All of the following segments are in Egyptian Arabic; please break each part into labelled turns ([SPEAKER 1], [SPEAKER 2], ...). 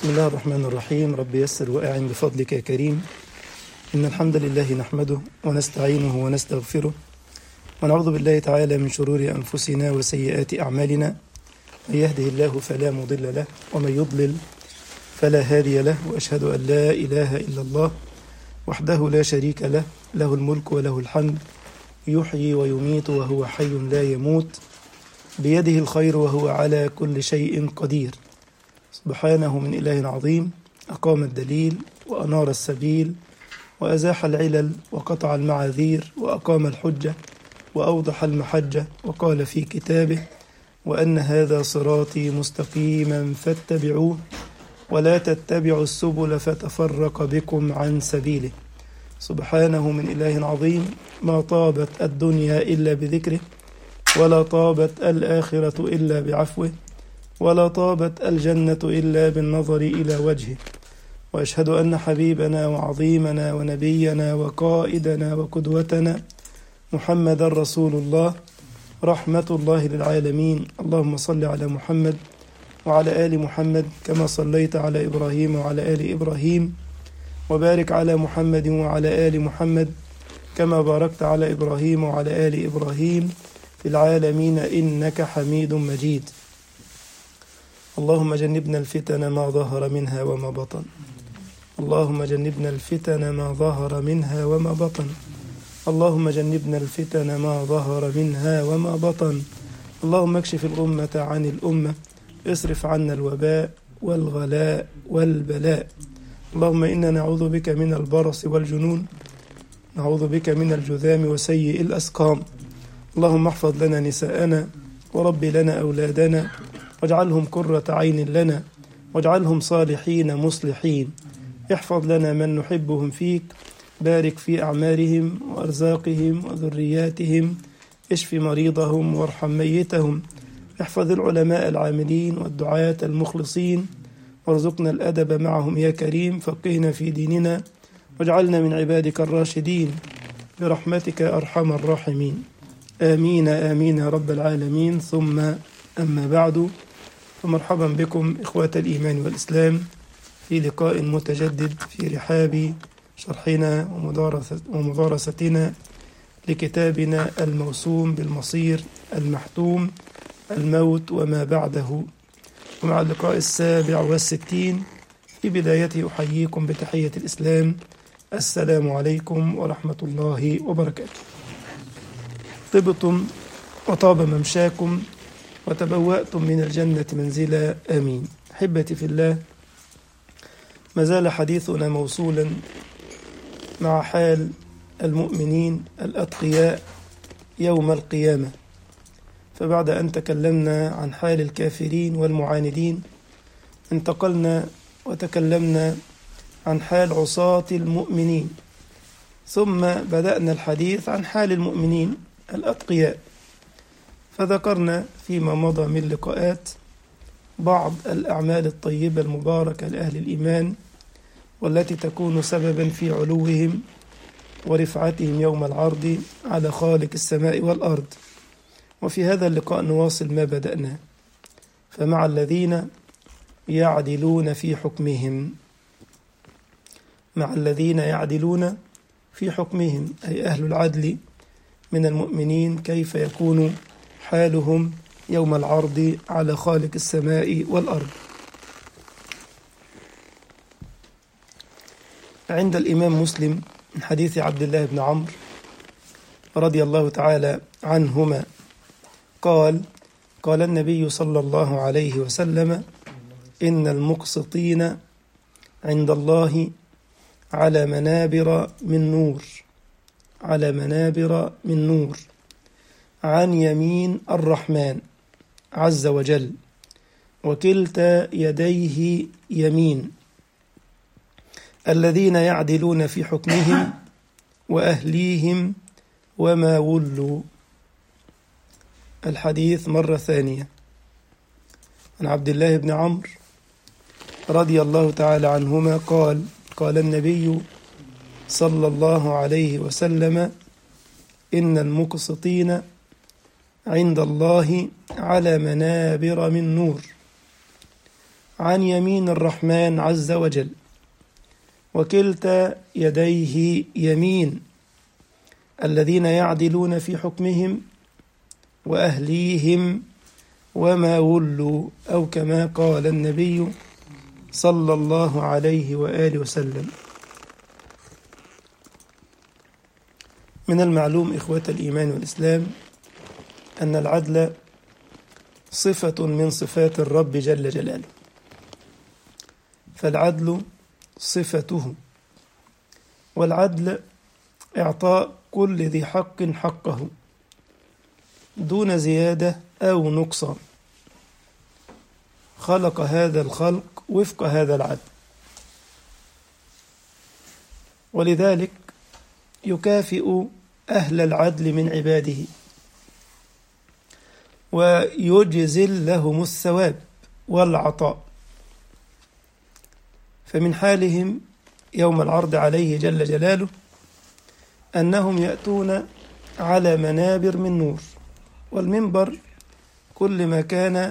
[SPEAKER 1] بسم الله الرحمن الرحيم رب يسر وأعن بفضلك يا كريم إن الحمد لله نحمده ونستعينه ونستغفره ونعوذ بالله تعالى من شرور أنفسنا وسيئات أعمالنا من يهده الله فلا مضل له ومن يضلل فلا هادي له وأشهد أن لا إله إلا الله وحده لا شريك له له الملك وله الحمد يحيي ويميت وهو حي لا يموت بيده الخير وهو على كل شيء قدير سبحانه من إله عظيم أقام الدليل وأنار السبيل وأزاح العلل وقطع المعاذير وأقام الحجة وأوضح المحجة وقال في كتابه وأن هذا صراطي مستقيما فاتبعوه ولا تتبعوا السبل فتفرق بكم عن سبيله سبحانه من إله عظيم ما طابت الدنيا إلا بذكره ولا طابت الآخرة إلا بعفوه ولا طابت الجنة إلا بالنظر إلى وجهه وأشهد أن حبيبنا وعظيمنا ونبينا وقائدنا وقدوتنا محمدا رسول الله رحمة الله للعالمين اللهم صل على محمد وعلى آل محمد كما صليت على إبراهيم وعلى آل إبراهيم وبارك على محمد وعلى آل محمد كما باركت على إبراهيم وعلى آل إبراهيم في العالمين إنك حميد مجيد اللهم جنبنا الفتن ما ظهر منها وما بطن اللهم جنبنا الفتن ما ظهر منها وما بطن اللهم جنبنا الفتن ما ظهر منها وما بطن اللهم اكشف الأمة عن الأمة اصرف عنا الوباء والغلاء والبلاء اللهم إنا نعوذ بك من البرص والجنون نعوذ بك من الجذام وسيء الأسقام اللهم احفظ لنا نساءنا ورب لنا أولادنا واجعلهم قرة عين لنا واجعلهم صالحين مصلحين احفظ لنا من نحبهم فيك بارك في أعمارهم وأرزاقهم وذرياتهم اشف مريضهم وارحم ميتهم احفظ العلماء العاملين والدعاة المخلصين وارزقنا الأدب معهم يا كريم فقهنا في ديننا واجعلنا من عبادك الراشدين برحمتك أرحم الراحمين آمين آمين يا رب العالمين ثم أما بعد فمرحبا بكم إخوة الإيمان والإسلام في لقاء متجدد في رحاب شرحنا ومدارسة ومدارستنا لكتابنا الموسوم بالمصير المحتوم الموت وما بعده ومع اللقاء السابع والستين في بدايته أحييكم بتحية الإسلام السلام عليكم ورحمة الله وبركاته طبتم وطاب ممشاكم وتبوأتم من الجنة منزلا آمين أحبتي في الله ما زال حديثنا موصولا مع حال المؤمنين الأتقياء يوم القيامة فبعد أن تكلمنا عن حال الكافرين والمعاندين انتقلنا وتكلمنا عن حال عصاة المؤمنين ثم بدأنا الحديث عن حال المؤمنين الأتقياء فذكرنا فيما مضى من لقاءات بعض الأعمال الطيبة المباركة لأهل الإيمان والتي تكون سببا في علوهم ورفعتهم يوم العرض على خالق السماء والأرض وفي هذا اللقاء نواصل ما بدأنا فمع الذين يعدلون في حكمهم مع الذين يعدلون في حكمهم أي أهل العدل من المؤمنين كيف يكون حالهم يوم العرض على خالق السماء والأرض عند الإمام مسلم من حديث عبد الله بن عمرو رضي الله تعالى عنهما قال قال النبي صلى الله عليه وسلم إن المقسطين عند الله على منابر من نور على منابر من نور عن يمين الرحمن عز وجل وكلتا يديه يمين الذين يعدلون في حكمهم وأهليهم وما ولوا الحديث مرة ثانية عن عبد الله بن عمرو رضي الله تعالى عنهما قال قال النبي صلى الله عليه وسلم إن المقسطين عند الله على منابر من نور عن يمين الرحمن عز وجل وكلتا يديه يمين الذين يعدلون في حكمهم واهليهم وما ولوا او كما قال النبي صلى الله عليه واله وسلم من المعلوم اخوه الايمان والاسلام ان العدل صفه من صفات الرب جل جلاله فالعدل صفته والعدل اعطاء كل ذي حق حقه دون زياده او نقصان خلق هذا الخلق وفق هذا العدل ولذلك يكافئ اهل العدل من عباده ويجزل لهم الثواب والعطاء فمن حالهم يوم العرض عليه جل جلاله انهم ياتون على منابر من نور والمنبر كل ما كان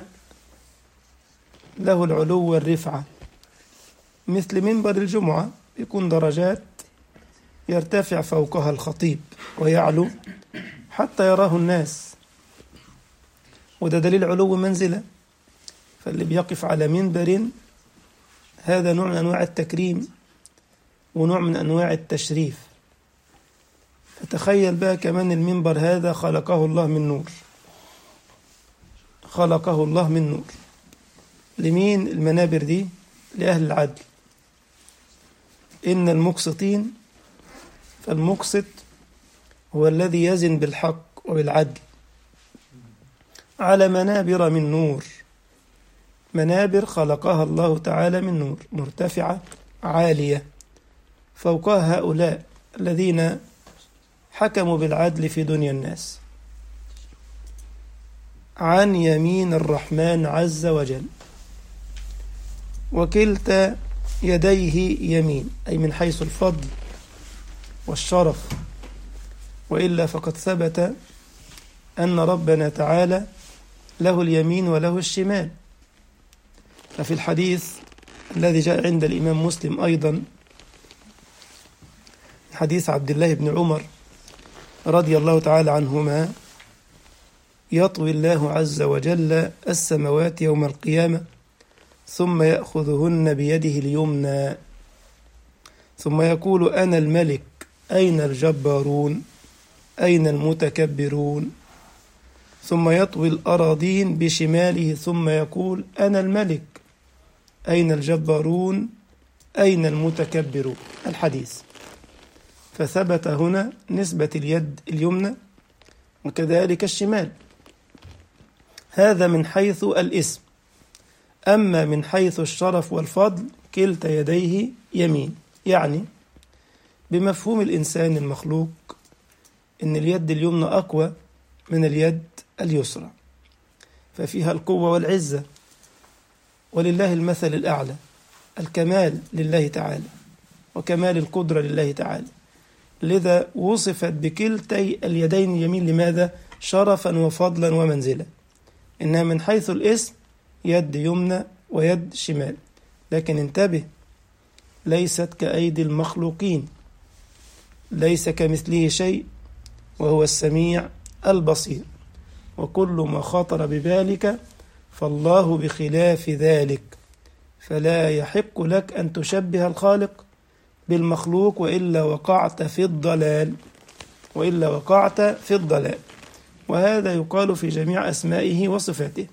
[SPEAKER 1] له العلو والرفعه مثل منبر الجمعه يكون درجات يرتفع فوقها الخطيب ويعلو حتى يراه الناس وده دليل علو منزله فاللي بيقف على منبر هذا نوع من انواع التكريم ونوع من انواع التشريف فتخيل بقى كمان المنبر هذا خلقه الله من نور خلقه الله من نور لمين المنابر دي لأهل العدل إن المقسطين فالمقسط هو الذي يزن بالحق وبالعدل على منابر من نور منابر خلقها الله تعالى من نور مرتفعة عالية فوقها هؤلاء الذين حكموا بالعدل في دنيا الناس عن يمين الرحمن عز وجل وكلتا يديه يمين أي من حيث الفضل والشرف وإلا فقد ثبت أن ربنا تعالى له اليمين وله الشمال ففي الحديث الذي جاء عند الإمام مسلم أيضا حديث عبد الله بن عمر رضي الله تعالى عنهما يطوي الله عز وجل السماوات يوم القيامة ثم يأخذهن بيده اليمنى ثم يقول أنا الملك أين الجبارون أين المتكبرون ثم يطوي الأراضين بشماله ثم يقول أنا الملك أين الجبارون أين المتكبرون الحديث فثبت هنا نسبة اليد اليمنى وكذلك الشمال هذا من حيث الاسم أما من حيث الشرف والفضل كلتا يديه يمين يعني بمفهوم الإنسان المخلوق إن اليد اليمنى أقوى من اليد اليسرى ففيها القوة والعزة ولله المثل الأعلى الكمال لله تعالى وكمال القدرة لله تعالى لذا وصفت بكلتي اليدين اليمين لماذا؟ شرفا وفضلا ومنزلة إنها من حيث الاسم يد يمنى ويد شمال لكن انتبه ليست كأيدي المخلوقين ليس كمثله شيء وهو السميع البصير وكل ما خطر ببالك فالله بخلاف ذلك فلا يحق لك أن تشبه الخالق بالمخلوق وإلا وقعت في الضلال وإلا وقعت في الضلال وهذا يقال في جميع أسمائه وصفاته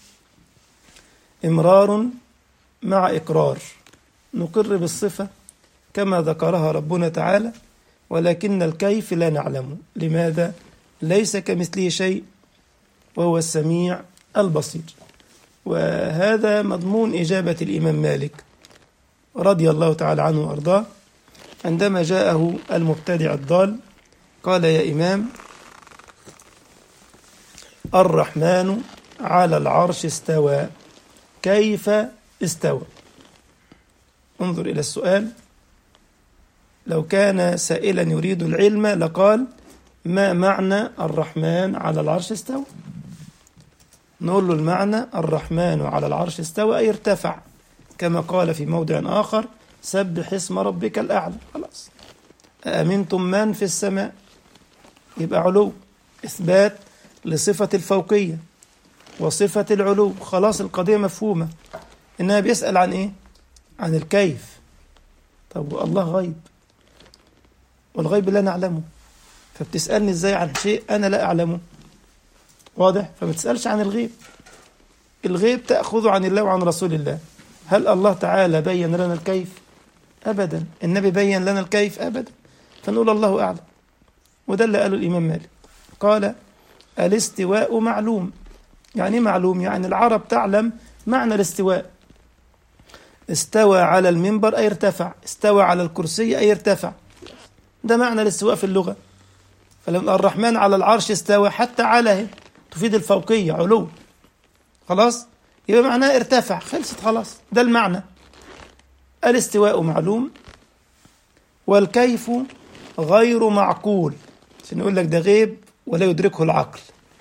[SPEAKER 1] إمرار مع إقرار نقر بالصفة كما ذكرها ربنا تعالى ولكن الكيف لا نعلم لماذا ليس كمثله شيء وهو السميع البصير وهذا مضمون إجابة الإمام مالك رضي الله تعالى عنه وأرضاه عندما جاءه المبتدع الضال قال يا إمام الرحمن على العرش استوى كيف استوى انظر إلى السؤال لو كان سائلا يريد العلم لقال ما معنى الرحمن على العرش استوى نقول له المعنى الرحمن على العرش استوى أي ارتفع كما قال في موضع آخر سبح اسم ربك الأعلى خلاص أأمنتم من في السماء يبقى علو إثبات لصفة الفوقية وصفة العلو خلاص القضية مفهومة إنها بيسأل عن إيه؟ عن الكيف طب الله غيب والغيب لا نعلمه فبتسألني إزاي عن شيء أنا لا أعلمه واضح؟ فما تسألش عن الغيب الغيب تأخذه عن الله وعن رسول الله هل الله تعالى بين لنا الكيف؟ أبدا النبي بين لنا الكيف أبدا فنقول الله أعلم وده اللي قاله الإمام مالك قال الاستواء معلوم يعني معلوم يعني العرب تعلم معنى الاستواء استوى على المنبر أي ارتفع استوى على الكرسي أي ارتفع ده معنى الاستواء في اللغة فلما الرحمن على العرش استوى حتى على تفيد الفوقية علو خلاص يبقى معناه ارتفع خلصت خلاص ده المعنى الاستواء معلوم والكيف غير معقول عشان يقول لك ده غيب ولا يدركه العقل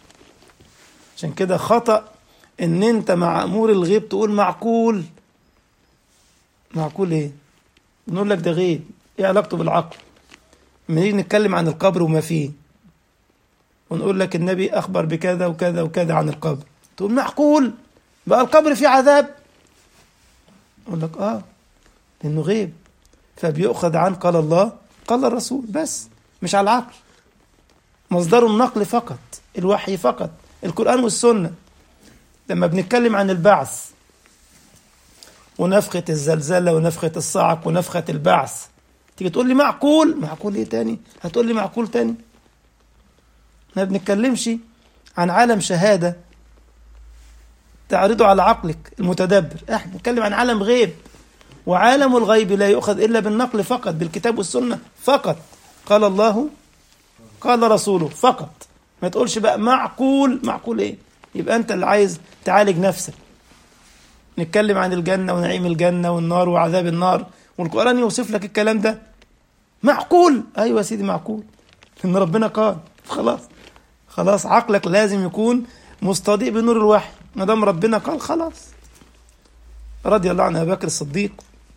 [SPEAKER 1] عشان كده خطأ ان انت مع امور الغيب تقول معقول معقول ايه بنقول لك ده غيب ايه علاقته بالعقل لما نيجي نتكلم عن القبر وما فيه ونقول لك النبي اخبر بكذا وكذا وكذا عن القبر تقول معقول بقى القبر فيه عذاب اقول لك اه لانه غيب فبيؤخذ عن قال الله قال الرسول بس مش على العقل مصدر النقل فقط الوحي فقط القرآن والسنة لما بنتكلم عن البعث ونفخة الزلزلة ونفخة الصعق ونفخة البعث تيجي تقول لي معقول معقول ايه تاني هتقول لي معقول تاني ما بنتكلمش عن عالم شهادة تعرضه على عقلك المتدبر احنا بنتكلم عن عالم غيب وعالم الغيب لا يؤخذ إلا بالنقل فقط بالكتاب والسنة فقط قال الله قال رسوله فقط ما تقولش بقى معقول معقول ايه يبقى انت اللي عايز تعالج نفسك نتكلم عن الجنة ونعيم الجنة والنار وعذاب النار والقرآن يوصف لك الكلام ده معقول ايوه يا سيدي معقول ان ربنا قال خلاص خلاص عقلك لازم يكون مستضيء بنور الوحي ما دام ربنا قال خلاص رضي الله عن ابي بكر الصديق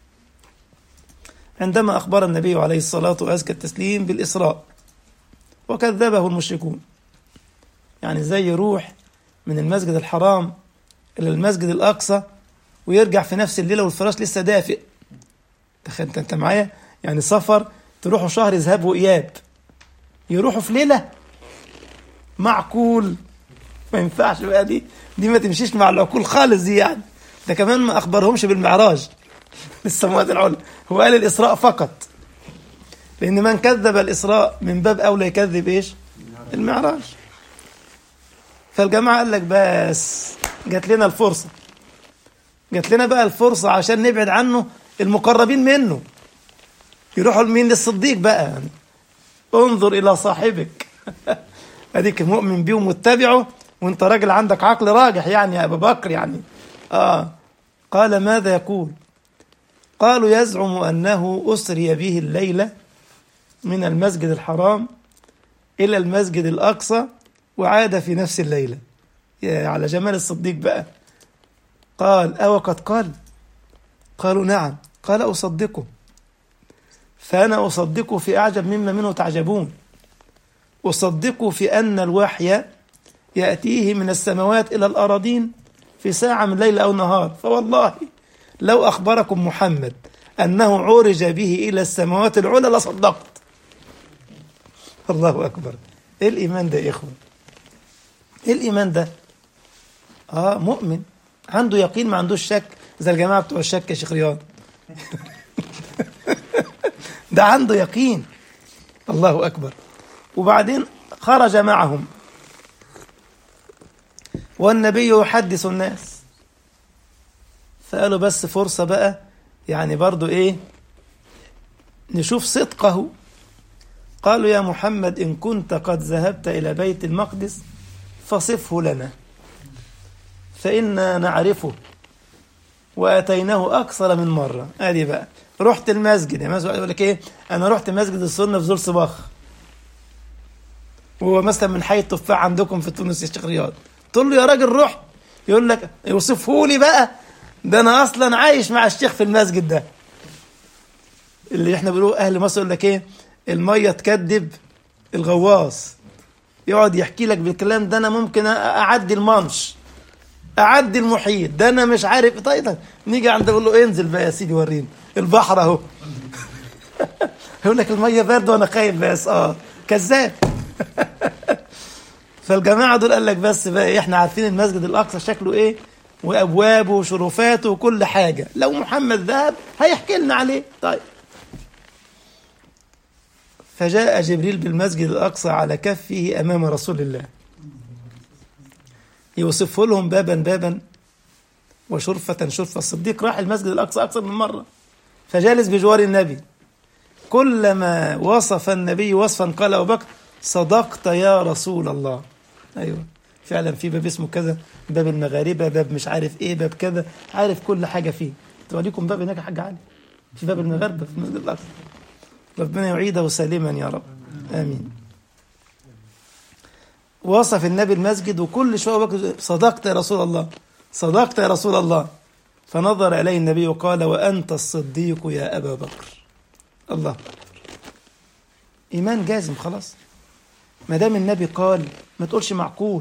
[SPEAKER 1] عندما اخبر النبي عليه الصلاه وازكى التسليم بالاسراء وكذبه المشركون يعني ازاي يروح من المسجد الحرام الى المسجد الاقصى ويرجع في نفس الليله والفراش لسه دافئ تخيل انت معايا يعني سفر تروحوا شهر ذهاب واياب يروحوا في ليله معقول ما ينفعش بقى دي دي ما تمشيش مع العقول خالص دي يعني ده كمان ما اخبرهمش بالمعراج للسماوات العلى هو قال الاسراء فقط لان من كذب الاسراء من باب اولى يكذب ايش المعراج فالجماعه قال لك بس جات لنا الفرصه جات لنا بقى الفرصه عشان نبعد عنه المقربين منه يروحوا لمين للصديق بقى يعني. انظر الى صاحبك اديك مؤمن بيه ومتبعه وانت راجل عندك عقل راجح يعني يا ابو بكر يعني اه قال ماذا يقول قالوا يزعم انه اسري به الليله من المسجد الحرام الى المسجد الاقصى وعاد في نفس الليله يا على جمال الصديق بقى قال او قد قال قالوا نعم قال اصدقه فانا اصدقه في اعجب مما منه تعجبون اصدقه في ان الوحي ياتيه من السماوات الى الاراضين في ساعه من ليل او نهار فوالله لو اخبركم محمد انه عرج به الى السماوات العلى لصدقت الله اكبر ايه الايمان ده يا اخوان ايه الايمان ده اه مؤمن عنده يقين ما عندوش شك زي الجماعه بتوع الشك يا شيخ رياض ده عنده يقين الله اكبر وبعدين خرج معهم والنبي يحدث الناس فقالوا بس فرصة بقى يعني برضو ايه نشوف صدقه قالوا يا محمد إن كنت قد ذهبت إلى بيت المقدس فصفه لنا فإنا نعرفه وأتيناه أكثر من مرة أدي بقى رحت المسجد يعني مثلا يقول لك إيه أنا رحت مسجد السنة في زول صباخ وهو مثلا من حي التفاح عندكم في تونس يا شيخ رياض تقول له يا راجل رحت يقول لك يوصفه لي بقى ده انا اصلا عايش مع الشيخ في المسجد ده اللي احنا بنقول اهل مصر يقول لك ايه الميه تكذب الغواص يقعد يحكي لك بالكلام ده انا ممكن اعدي المنش اعدي المحيط ده انا مش عارف طيب, طيب. نيجي عند اقول له انزل بقى يا سيدي وريني البحر اهو يقول لك الميه بارده وانا خايف بس اه كذاب فالجماعه دول قال لك بس بقى احنا عارفين المسجد الاقصى شكله ايه وابوابه وشرفاته وكل حاجه لو محمد ذهب هيحكي لنا عليه طيب فجاء جبريل بالمسجد الاقصى على كفه امام رسول الله يوصفه لهم بابا بابا وشرفة شرفة الصديق راح المسجد الأقصى أكثر من مرة فجالس بجوار النبي كلما وصف النبي وصفا قال أبو بكر صدقت يا رسول الله أيوة فعلا في باب اسمه كذا باب المغاربة باب مش عارف ايه باب كذا عارف كل حاجة فيه توريكم باب هناك يا حاج علي في باب المغاربة في المسجد الأقصى ربنا يعيده سالما يا رب آمين وصف النبي المسجد وكل شوية بكر صدقت يا رسول الله صدقت يا رسول الله فنظر إليه النبي وقال وأنت الصديق يا أبا بكر الله أكبر إيمان جازم خلاص ما دام النبي قال ما تقولش معقول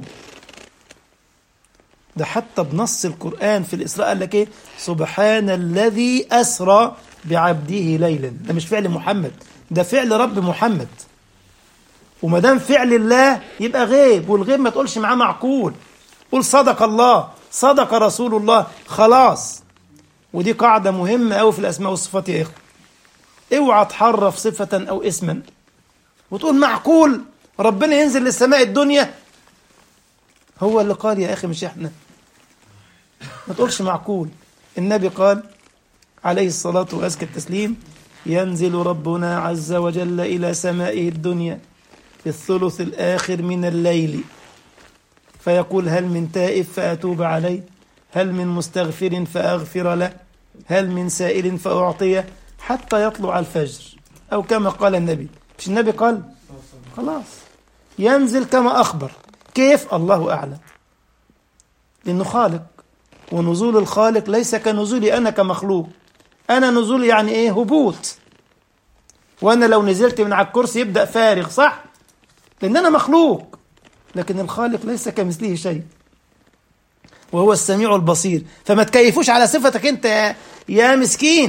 [SPEAKER 1] ده حتى بنص القرآن في الإسراء قال لك إيه سبحان الذي أسرى بعبده ليلا ده مش فعل محمد ده فعل رب محمد وما دام فعل الله يبقى غيب والغيب ما تقولش معاه معقول قول صدق الله صدق رسول الله خلاص ودي قاعدة مهمة أوي في الأسماء والصفات يا إخوة اوعى تحرف صفة أو اسما وتقول معقول ربنا ينزل للسماء الدنيا هو اللي قال يا أخي مش إحنا ما تقولش معقول النبي قال عليه الصلاة وأزكى التسليم ينزل ربنا عز وجل إلى سمائه الدنيا في الثلث الآخر من الليل فيقول هل من تائب فأتوب عليه هل من مستغفر فأغفر له هل من سائل فأعطيه حتى يطلع الفجر أو كما قال النبي مش النبي قال خلاص ينزل كما أخبر كيف الله أعلم لأنه خالق ونزول الخالق ليس كنزولي أنا كمخلوق أنا نزول يعني إيه هبوط وأنا لو نزلت من على الكرسي يبدأ فارغ صح لأن أنا مخلوق لكن الخالق ليس كمثله شيء وهو السميع البصير فما تكيفوش على صفتك أنت يا, يا مسكين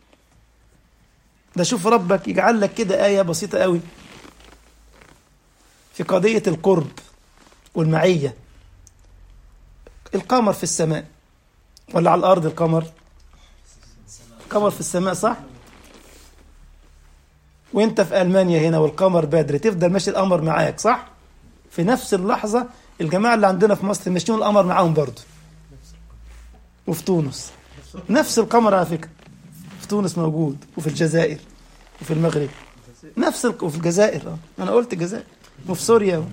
[SPEAKER 1] ده شوف ربك يجعل لك كده آية بسيطة قوي في قضية القرب والمعية القمر في السماء ولا على الأرض القمر القمر في السماء صح وانت في ألمانيا هنا والقمر بدر تفضل ماشي القمر معاك صح في نفس اللحظة الجماعة اللي عندنا في مصر ماشيين القمر معاهم برضه وفي تونس نفس القمر على فكرة في تونس موجود وفي الجزائر وفي المغرب نفس ال... وفي الجزائر اه انا قلت الجزائر وفي سوريا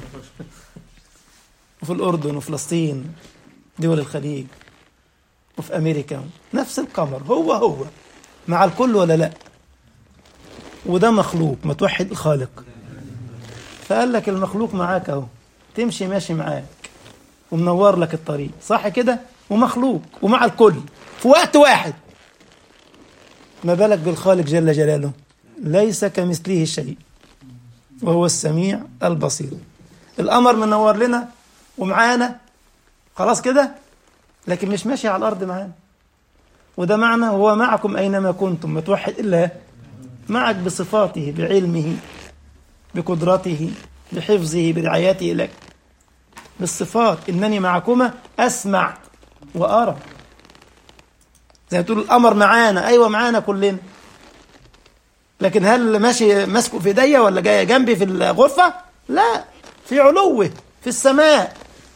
[SPEAKER 1] وفي الأردن وفلسطين دول الخليج وفي أمريكا نفس القمر هو هو مع الكل ولا لا وده مخلوق ما توحد الخالق فقال لك المخلوق معاك اهو تمشي ماشي معاك ومنور لك الطريق صح كده ومخلوق ومع الكل في وقت واحد ما بالك بالخالق جل جلاله ليس كمثله شيء وهو السميع البصير القمر منور لنا ومعانا خلاص كده لكن مش ماشي على الارض معانا وده معنى هو معكم اينما كنتم ما توحد الا معك بصفاته بعلمه بقدرته بحفظه برعايته لك بالصفات انني معكما اسمع وارى زي ما تقول القمر معانا ايوه معانا كلنا لكن هل ماشي ماسكه في ايديا ولا جاي جنبي في الغرفه لا في علوه في السماء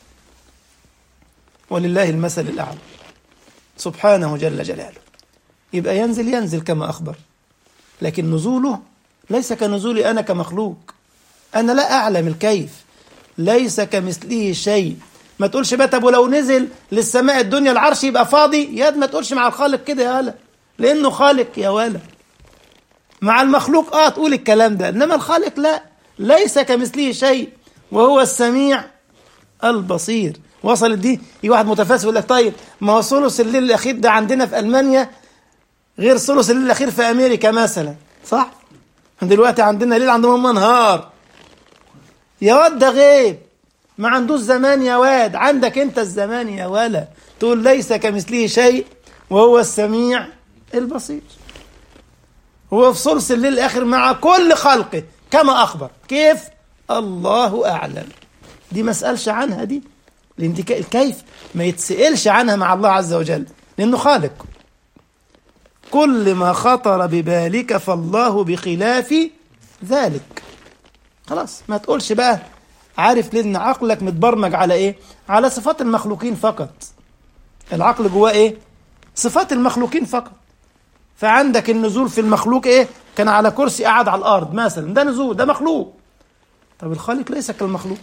[SPEAKER 1] ولله المثل الاعلى سبحانه جل جلاله يبقى ينزل ينزل كما اخبر لكن نزوله ليس كنزولي انا كمخلوق انا لا اعلم الكيف ليس كمثله شيء ما تقولش بقى طب ولو نزل للسماء الدنيا العرش يبقى فاضي يا ما تقولش مع الخالق كده يا ولا لانه خالق يا ولا مع المخلوق اه تقول الكلام ده انما الخالق لا ليس كمثله شيء وهو السميع البصير وصلت دي يجي واحد متفلسف يقول لك طيب ما هو ثلث الليل الاخير ده عندنا في المانيا غير ثلث الليل الاخير في امريكا مثلا صح دلوقتي عندنا ليل عندهم هم نهار يا واد ده غيب ما عندوش زمان يا واد عندك انت الزمان يا ولا تقول ليس كمثله شيء وهو السميع البصير هو في ثلث الليل الاخر مع كل خلقه كما اخبر كيف الله اعلم دي ما اسالش عنها دي لان دي كيف ما يتسالش عنها مع الله عز وجل لانه خالق كل ما خطر ببالك فالله بخلاف ذلك خلاص ما تقولش بقى عارف ليه ان عقلك متبرمج على ايه على صفات المخلوقين فقط العقل جواه ايه صفات المخلوقين فقط فعندك النزول في المخلوق ايه كان على كرسي قاعد على الارض مثلا ده نزول ده مخلوق طب الخالق ليس كالمخلوق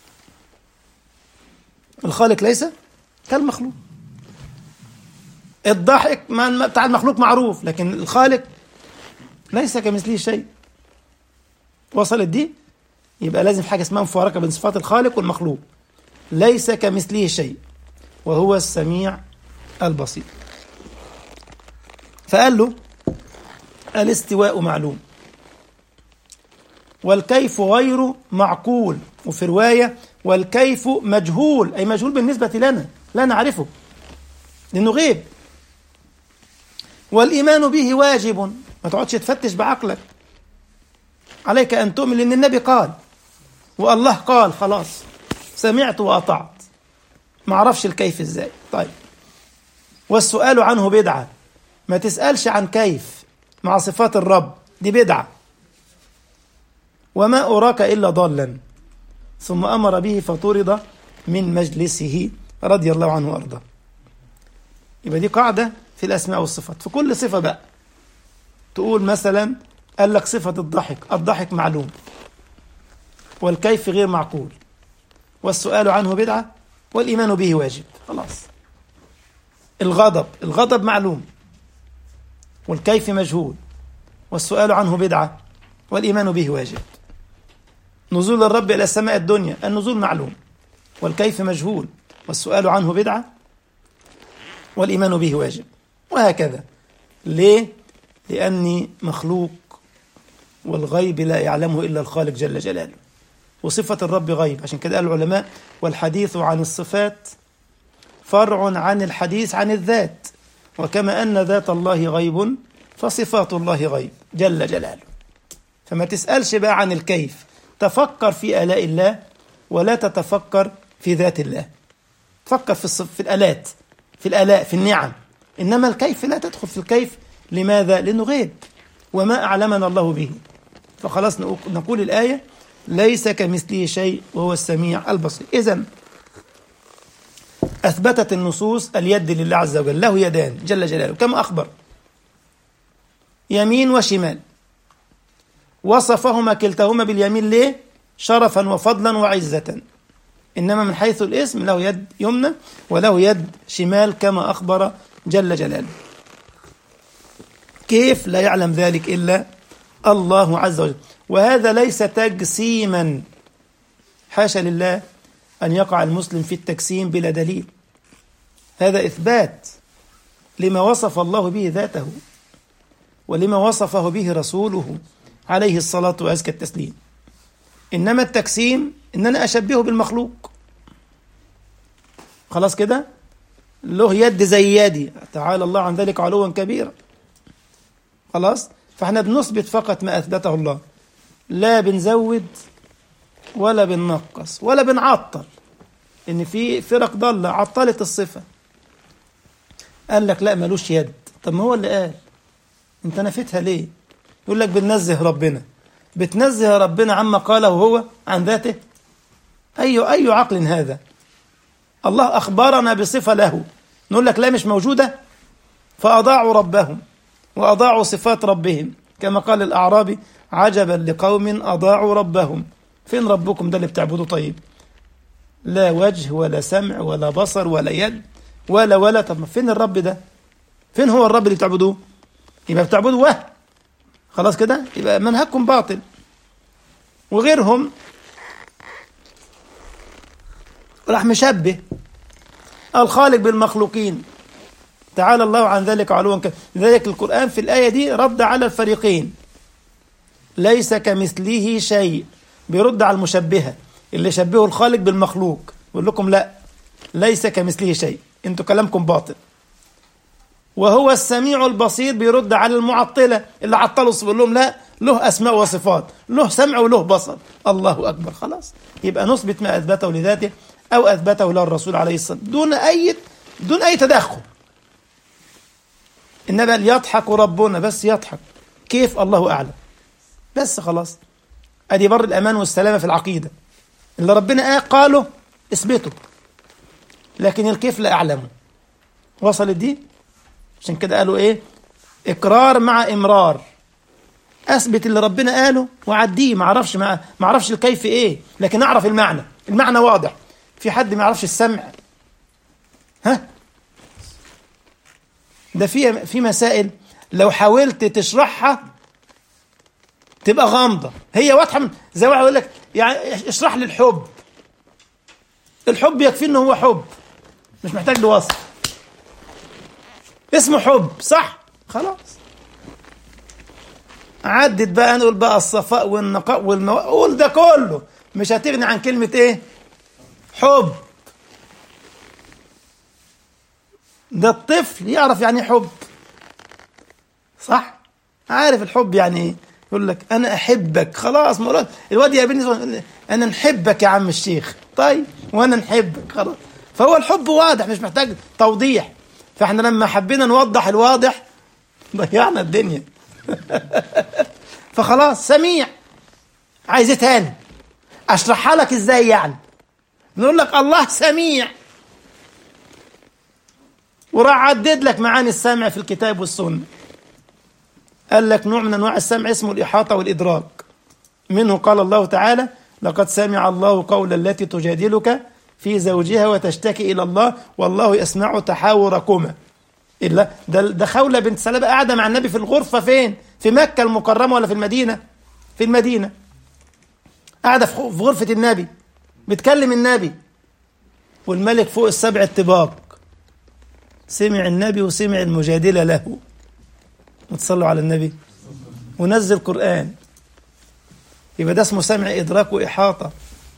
[SPEAKER 1] الخالق ليس كالمخلوق الضحك بتاع المخلوق معروف لكن الخالق ليس كمثله شيء وصلت دي يبقى لازم حاجه اسمها مفارقه بين صفات الخالق والمخلوق ليس كمثله شيء وهو السميع البصير فقال له الاستواء معلوم والكيف غير معقول وفي رواية والكيف مجهول أي مجهول بالنسبة لنا لا نعرفه لأنه غيب والإيمان به واجب ما تقعدش تفتش بعقلك عليك أن تؤمن لأن النبي قال والله قال خلاص سمعت وأطعت ما اعرفش الكيف ازاي طيب والسؤال عنه بدعة ما تسألش عن كيف مع صفات الرب دي بدعة وما أراك إلا ضالا ثم أمر به فطرد من مجلسه رضي الله عنه وأرضاه يبقى دي قاعدة في الأسماء والصفات في كل صفة بقى تقول مثلا قال لك صفة الضحك الضحك معلوم والكيف غير معقول والسؤال عنه بدعة والإيمان به واجب خلاص الغضب الغضب معلوم والكيف مجهول والسؤال عنه بدعة والإيمان به واجب نزول الرب إلى السماء الدنيا النزول معلوم والكيف مجهول والسؤال عنه بدعة والإيمان به واجب وهكذا ليه؟ لأني مخلوق والغيب لا يعلمه إلا الخالق جل جلاله وصفة الرب غيب عشان كده قال العلماء والحديث عن الصفات فرع عن الحديث عن الذات وكما أن ذات الله غيب فصفات الله غيب جل جلاله فما تسألش بقى عن الكيف تفكر في آلاء الله ولا تتفكر في ذات الله تفكر في, الصف في الآلات في الآلاء في النعم إنما الكيف لا تدخل في الكيف لماذا؟ لأنه غيب وما أعلمنا الله به فخلاص نقول الآية ليس كمثله شيء وهو السميع البصير إذا أثبتت النصوص اليد لله عز وجل له يدان جل جلاله كما أخبر يمين وشمال وصفهما كلتاهما باليمين ليه شرفا وفضلا وعزة إنما من حيث الاسم له يد يمنى وله يد شمال كما أخبر جل جلاله كيف لا يعلم ذلك إلا الله عز وجل وهذا ليس تجسيما حاشا لله أن يقع المسلم في التجسيم بلا دليل هذا إثبات لما وصف الله به ذاته ولما وصفه به رسوله عليه الصلاة وأزكى التسليم إنما التجسيم إن أنا أشبهه بالمخلوق خلاص كده له يد زي يدي تعالى الله عن ذلك علوا كبيرا خلاص فاحنا بنثبت فقط ما أثبته الله لا بنزود ولا بننقص ولا بنعطل ان في فرق ضاله عطلت الصفه قال لك لا ملوش يد طب ما هو اللي قال انت نفيتها ليه يقول لك بننزه ربنا بتنزه ربنا عما قاله هو عن ذاته اي اي عقل هذا الله اخبرنا بصفه له نقول لك لا مش موجوده فاضاعوا ربهم واضاعوا صفات ربهم كما قال الاعرابي عجبا لقوم اضاعوا ربهم فين ربكم ده اللي بتعبدوه طيب لا وجه ولا سمع ولا بصر ولا يد ولا ولا طب فين الرب ده فين هو الرب اللي بتعبدوه يبقى بتعبدوا وهم خلاص كده يبقى منهجكم باطل وغيرهم راح مشبه الخالق بالمخلوقين تعالى الله عن ذلك علوا كبيرا لذلك القرآن في الآية دي رد على الفريقين ليس كمثله شيء بيرد على المشبهة اللي شبهوا الخالق بالمخلوق يقول لكم لا ليس كمثله شيء انتوا كلامكم باطل وهو السميع البصير بيرد على المعطلة اللي عطلوا بيقول لهم لا له أسماء وصفات له سمع وله بصر الله أكبر خلاص يبقى نثبت ما أثبته لذاته أو أثبته له الرسول عليه الصلاة والسلام دون أي دون أي تدخل إنما يضحك ربنا بس يضحك كيف الله أعلم بس خلاص أدي بر الأمان والسلامة في العقيدة اللي ربنا قاله اثبته لكن الكيف لا أعلمه وصلت دي عشان كده قالوا إيه إقرار مع إمرار أثبت اللي ربنا قاله وعديه ما أعرفش ما أعرفش الكيف إيه لكن أعرف المعنى المعنى واضح في حد ما يعرفش السمع ها ده في في مسائل لو حاولت تشرحها تبقى غامضة هي واضحة من زي واحد يقول لك يعني اشرح لي الحب الحب يكفي انه هو حب مش محتاج لوصف اسمه حب صح خلاص عدت بقى نقول بقى الصفاء والنقاء والمو... قول ده كله مش هتغني عن كلمة ايه حب ده الطفل يعرف يعني حب صح عارف الحب يعني ايه يقول لك انا احبك خلاص مراد الواد يا بني انا نحبك يا عم الشيخ طيب وانا نحبك خلاص فهو الحب واضح مش محتاج توضيح فاحنا لما حبينا نوضح الواضح ضيعنا الدنيا فخلاص سميع عايز ايه تاني اشرحها لك ازاي يعني نقول لك الله سميع وراح عدد لك معاني السمع في الكتاب والسنه قال لك نوع من انواع السمع اسمه الاحاطه والادراك منه قال الله تعالى لقد سمع الله قول التي تجادلك في زوجها وتشتكي الى الله والله يسمع تحاوركما الا ده ده خوله بنت سلمة قاعده مع النبي في الغرفه فين في مكه المكرمه ولا في المدينه في المدينه قاعده في غرفه النبي بتكلم النبي والملك فوق السبع الطباق سمع النبي وسمع المجادله له وتصلوا على النبي ونزل قرآن يبقى ده اسمه سمع إدراك وإحاطة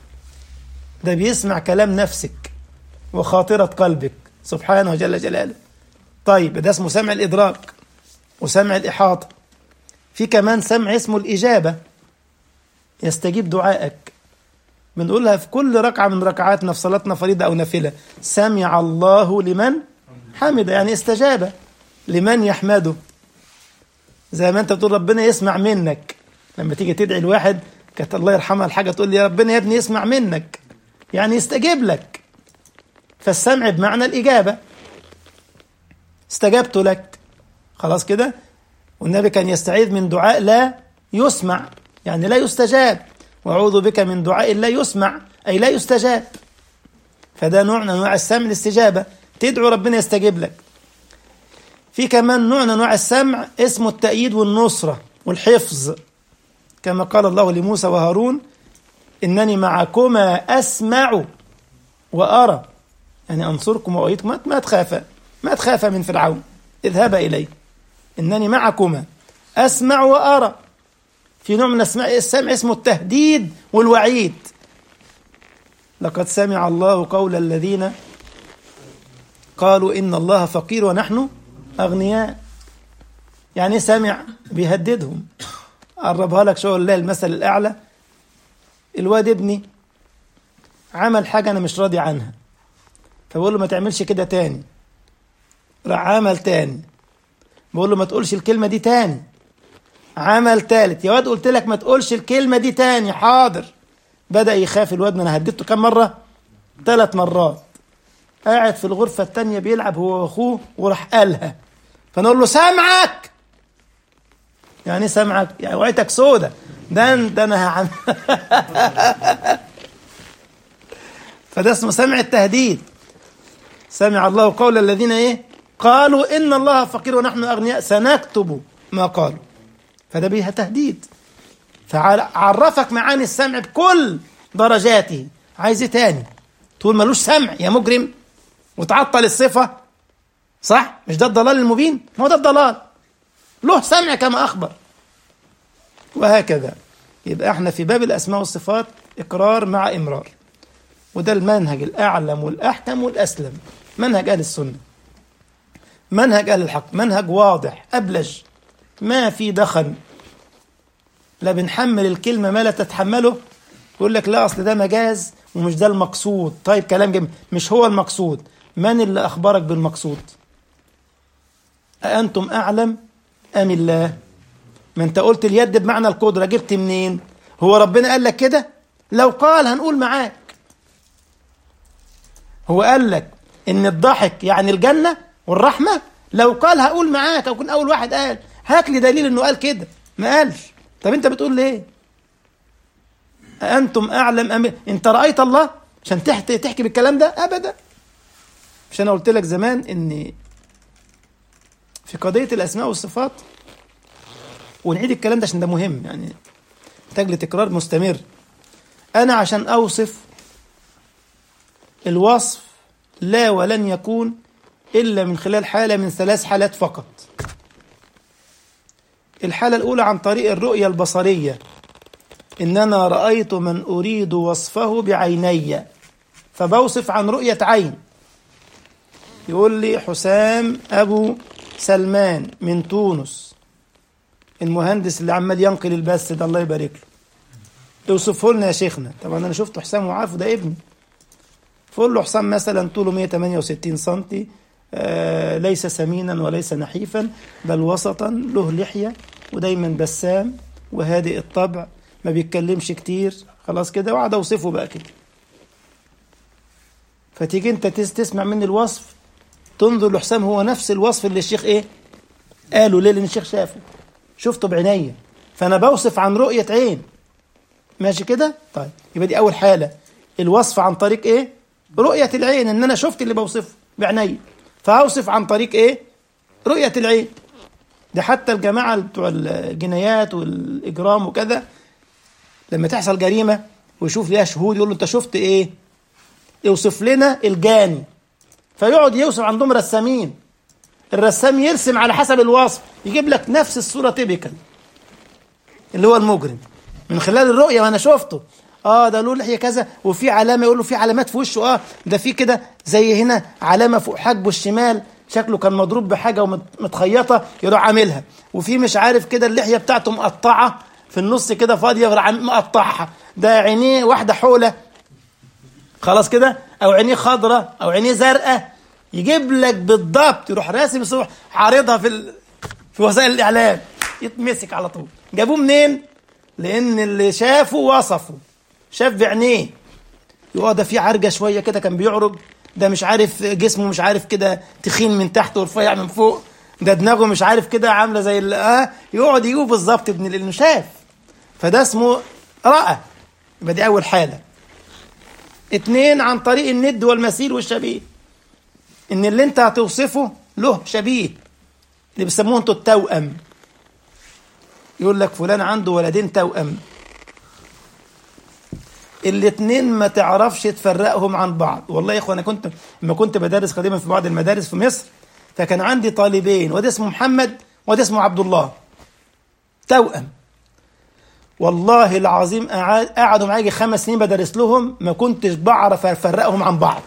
[SPEAKER 1] ده بيسمع كلام نفسك وخاطرة قلبك سبحانه جل جلاله طيب ده اسمه سمع الإدراك وسمع الإحاطة في كمان سمع اسمه الإجابة يستجيب دعائك بنقولها في كل ركعة من ركعاتنا في صلاتنا فريضة أو نافلة سمع الله لمن حمد يعني استجاب لمن يحمده زي ما انت بتقول ربنا يسمع منك لما تيجي تدعي الواحد كانت الله يرحمها الحاجه تقول لي يا ربنا يا ابني يسمع منك يعني يستجيب لك فالسمع بمعنى الاجابه استجبت لك خلاص كده والنبي كان يستعيذ من دعاء لا يسمع يعني لا يستجاب واعوذ بك من دعاء لا يسمع اي لا يستجاب فده نوع من انواع السمع الاستجابه تدعو ربنا يستجيب لك في كمان نوع من انواع السمع اسمه التأييد والنصرة والحفظ كما قال الله لموسى وهارون إنني معكما أسمع وأرى يعني أنصركم وأيدكم ما تخافا ما تخافا من فرعون اذهبا إليه إنني معكما أسمع وأرى في نوع من أسماء السمع اسمه التهديد والوعيد لقد سمع الله قول الذين قالوا إن الله فقير ونحن أغنياء يعني سمع بيهددهم قربها لك شو الله المثل الأعلى الواد ابني عمل حاجة أنا مش راضي عنها فبقول له ما تعملش كده تاني راح عمل تاني بقول له ما تقولش الكلمة دي تاني عمل تالت يا واد قلت لك ما تقولش الكلمة دي تاني حاضر بدأ يخاف الواد ما أنا هددته كم مرة ثلاث مرات قاعد في الغرفة التانية بيلعب هو وأخوه وراح قالها فنقول له سامعك يعني ايه سامعك يعني وعيتك سودة ده ده انا هعمل فده اسمه سمع التهديد سمع الله قول الذين ايه قالوا ان الله فقير ونحن اغنياء سنكتب ما قالوا فده بيها تهديد فعرفك معاني السمع بكل درجاته عايز ايه تاني تقول ملوش سمع يا مجرم وتعطل الصفة صح مش ده الضلال المبين ما هو ده الضلال له سمع كما أخبر وهكذا يبقى احنا في باب الأسماء والصفات إقرار مع إمرار وده المنهج الأعلم والأحكم والأسلم منهج أهل السنة منهج أهل الحق منهج واضح أبلج ما في دخل لا بنحمل الكلمة ما لا تتحمله يقول لك لا أصل ده مجاز ومش ده المقصود طيب كلام جميل مش هو المقصود من اللي أخبرك بالمقصود أأنتم أعلم أم الله ما أنت قلت اليد بمعنى القدرة جبت منين هو ربنا قال لك كده لو قال هنقول معاك هو قال لك إن الضحك يعني الجنة والرحمة لو قال هقول معاك أو كن أول واحد قال هات لي دليل إنه قال كده ما قالش طب أنت بتقول ليه أنتم أعلم أم أنت رأيت الله عشان تحكي تحكي بالكلام ده أبدا مش أنا قلت لك زمان إن في قضية الأسماء والصفات ونعيد الكلام ده عشان ده مهم يعني محتاج لتكرار مستمر أنا عشان أوصف الوصف لا ولن يكون إلا من خلال حالة من ثلاث حالات فقط الحالة الأولى عن طريق الرؤية البصرية إن أنا رأيت من أريد وصفه بعيني فبوصف عن رؤية عين يقول لي حسام أبو سلمان من تونس المهندس اللي عمال ينقل البث ده الله يبارك له اوصفه لنا يا شيخنا طبعا انا شفت حسام وعارفه ده ابني فقول له حسام مثلا طوله 168 سم آه ليس سمينا وليس نحيفا بل وسطا له لحيه ودايما بسام وهادئ الطبع ما بيتكلمش كتير خلاص كده وقعد اوصفه بقى كده فتيجي انت تسمع مني الوصف تنظر لحسام هو نفس الوصف اللي الشيخ ايه قالوا ليه لان الشيخ شافه شفته بعينيا فانا بوصف عن رؤيه عين ماشي كده طيب يبقى دي اول حاله الوصف عن طريق ايه رؤيه العين ان انا شفت اللي بوصفه بعينيا فاوصف عن طريق ايه رؤيه العين ده حتى الجماعه بتوع الجنايات والاجرام وكذا لما تحصل جريمه ويشوف ليها شهود يقول له انت شفت ايه يوصف لنا الجاني فيقعد يوصف عندهم رسامين الرسام يرسم على حسب الوصف يجيب لك نفس الصوره تيبيكال اللي هو المجرم من خلال الرؤيه وانا شفته اه ده له لحيه كذا وفي علامه يقول له في علامات في وشه اه ده في كده زي هنا علامه فوق حاجبه الشمال شكله كان مضروب بحاجه ومتخيطه يروح عاملها وفي مش عارف كده اللحيه بتاعته مقطعه في النص كده فاضيه يروح مقطعها ده عينيه واحده حوله خلاص كده او عينيه خضراء او عينيه زرقاء يجيب لك بالضبط يروح راسم صور عارضها في ال... في وسائل الاعلام يتمسك على طول جابوه منين لان اللي شافه وصفه شاف بعينيه يقول ده في عرجه شويه كده كان بيعرج ده مش عارف جسمه مش عارف كده تخين من تحت ورفيع من فوق ده دماغه مش عارف كده عامله زي ال اه يقعد يجيبه بالظبط ابن لانه شاف فده اسمه راى يبقى دي اول حاله اتنين عن طريق الند والمثيل والشبيه ان اللي انت هتوصفه له شبيه اللي بيسموه انتوا التوأم يقول لك فلان عنده ولدين توأم الاتنين ما تعرفش تفرقهم عن بعض والله يا اخوان انا كنت لما كنت بدرس قديما في بعض المدارس في مصر فكان عندي طالبين وده اسمه محمد وده اسمه عبد الله توأم والله العظيم قعدوا معايا خمس سنين بدرس لهم ما كنتش بعرف افرقهم عن بعض